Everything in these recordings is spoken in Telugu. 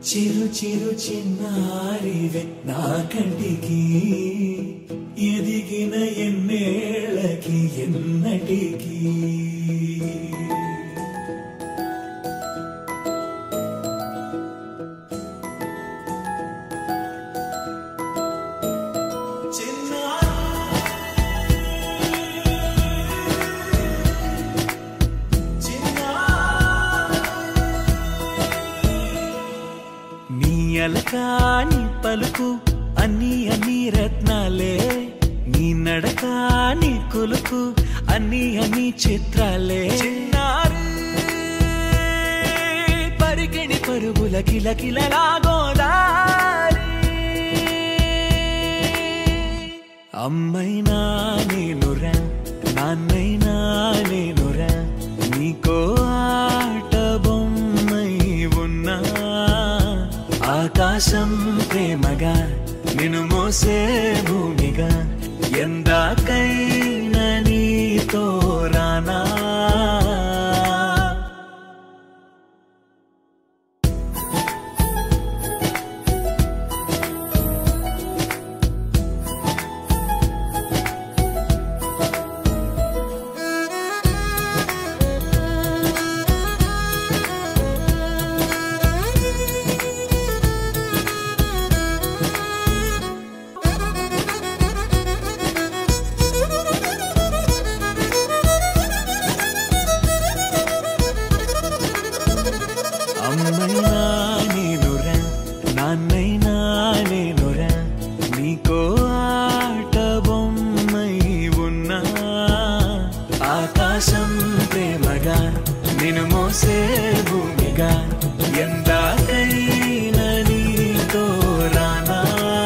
చిరు చిరు చిన్నారివే నా కంటికి ఎదిగిన ఎన్నేళ్ళకి ఎన్నటికి నీ అలకాని పలుకు అన్ని అన్ని రత్నాలే నీ నడక నీ కులుకు అన్ని అన్ని చిత్రాలే చిన్నారు పరిగిణి పరుగుల కిల కిలలాగోదారి అమ్మైనా నేనురా నాన్నైనా నేనురా నీకో ఆట బొమ్మై ఉన్నా ఆకాశం ప్రేమగా నిన్ను మోసే భూమిగా ఎందాకైనా నీతో రానా అమ్మైనా నేనురా నాన్నైనా నేనురా నీకో ఆట బొమ్మై ఉన్నా ఆకాశం ప్రేమగా నిన్ను మోసే భూమిగా ఎందాకైనా నీతో రానా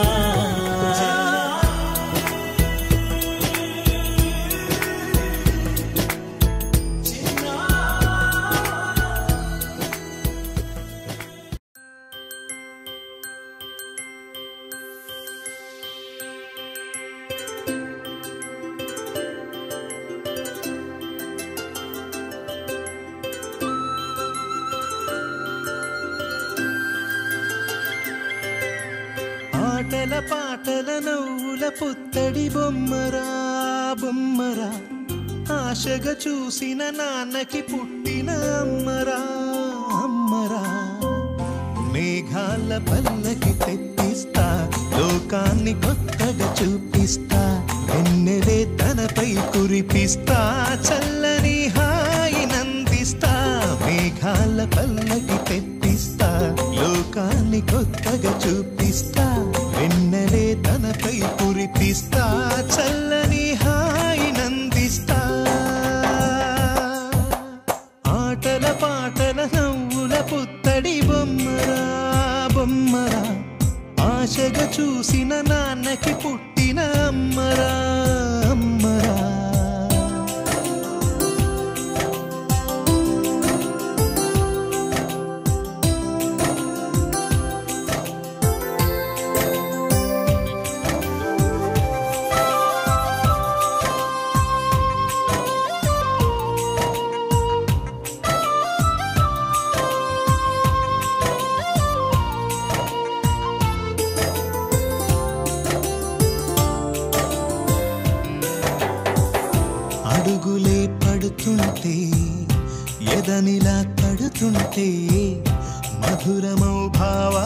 ఆటల పాటల నవ్వుల పుత్తడి బొమ్మరా బొమ్మరా ఆశగా చూసిన నాన్నకి పుట్టిన అమ్మరా అమ్మరా మేఘాల పల్లకి తెప్పిస్తా లోకాన్ని కొత్తగా చూపిస్తా వెన్నెలే తనపై కురిపిస్తా చల్లని హాయి నందిస్తా మేఘాల పల్లకి తెప్పిస్తా లోకాన్ని కొత్తగా చూపిస్తా వెన్నెలే తనపై కురిపిస్తా చల్లని హాయి నందిస్తా ఆటల పాటల నవ్వుల పుత్తడి బొమ్మరా బొమ్మరా ఆశగా చూసిన నాన్నకి పుట్టిన అమ్మరా అమ్మరా అడుగులే పడుతుంటే ఎదనిలా తడుతుంటే మధురమౌ భావా